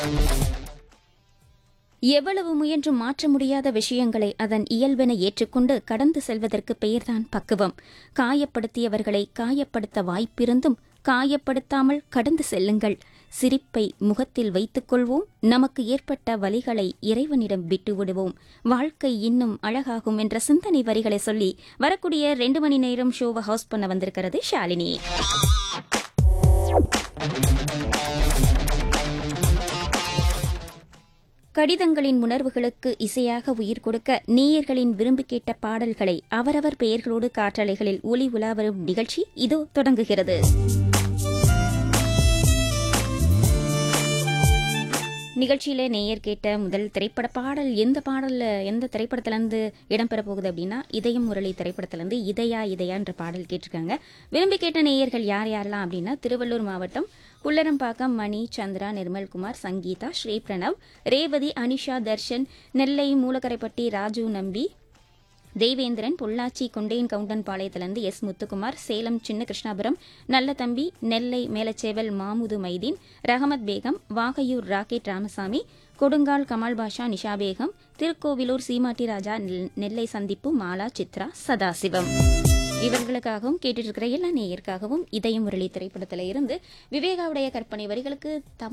எவ்வளவு முயன்றும் மாற்ற முடியாத விஷயங்களை அதன் இயல்பென ஏற்றுக்கொண்டு கடந்து செல்வதற்கு பெயர்தான் பக்குவம் காயப்படுத்தியவர்களை காயப்படுத்த வாய்ப்பிருந்தும் காயப்படுத்தாமல் கடந்து செல்லுங்கள் சிரிப்பை முகத்தில் வைத்துக் கொள்வோம் நமக்கு ஏற்பட்ட வலிகளை இறைவனிடம் விட்டு விடுவோம் வாழ்க்கை இன்னும் அழகாகும் என்ற சிந்தனை வரிகளை சொல்லி வரக்கூடிய ரெண்டு மணி நேரம் ஷோவை ஹவுஸ் பண்ண வந்திருக்கிறது ஷாலினி கடிதங்களின் உணர்வுகளுக்கு இசையாக உயிர் கொடுக்க நேயர்களின் விரும்பி கேட்ட பாடல்களை அவரவர் பெயர்களோடு காற்றலைகளில் ஒலி உலா வரும் நிகழ்ச்சி இதோ தொடங்குகிறது நிகழ்ச்சியில நேயர் கேட்ட முதல் திரைப்பட பாடல் எந்த பாடல்ல எந்த திரைப்படத்திலிருந்து இடம்பெற போகுது அப்படின்னா இதயம் முரளி திரைப்படத்திலிருந்து இதயா இதயா என்ற பாடல் கேட்டிருக்காங்க விரும்பி கேட்ட நேயர்கள் யார் யாரெல்லாம் அப்படின்னா திருவள்ளூர் மாவட்டம் குள்ளரம்பாக்கம் மணி சந்திரா நிர்மல்குமார் சங்கீதா ஸ்ரீ பிரணவ் ரேவதி அனிஷா தர்ஷன் நெல்லை மூலக்கரைப்பட்டி ராஜு நம்பி தேவேந்திரன் பொள்ளாச்சி கொண்டையன் கவுண்டன் பாளையத்திலிருந்து எஸ் முத்துக்குமார் சேலம் சின்ன கிருஷ்ணாபுரம் நல்ல தம்பி நெல்லை மேலச்சேவல் மாமுது மைதீன் ரஹமத் பேகம் வாகையூர் ராக்கெட் ராமசாமி கொடுங்கால் கமால் பாஷா நிஷா பேகம் திருக்கோவிலூர் சீமாட்டி ராஜா நெல்- நெல்லை சந்திப்பு மாலா சித்ரா சதாசிவம் இவர்களுக்காகவும் கேட்டுட்டு இருக்கிற எல்லா நேயருக்காகவும் இதயம் முரளி திரைப்படத்தில இருந்து விவேகாவுடைய கற்பனை வரிகளுக்கு தமிழ்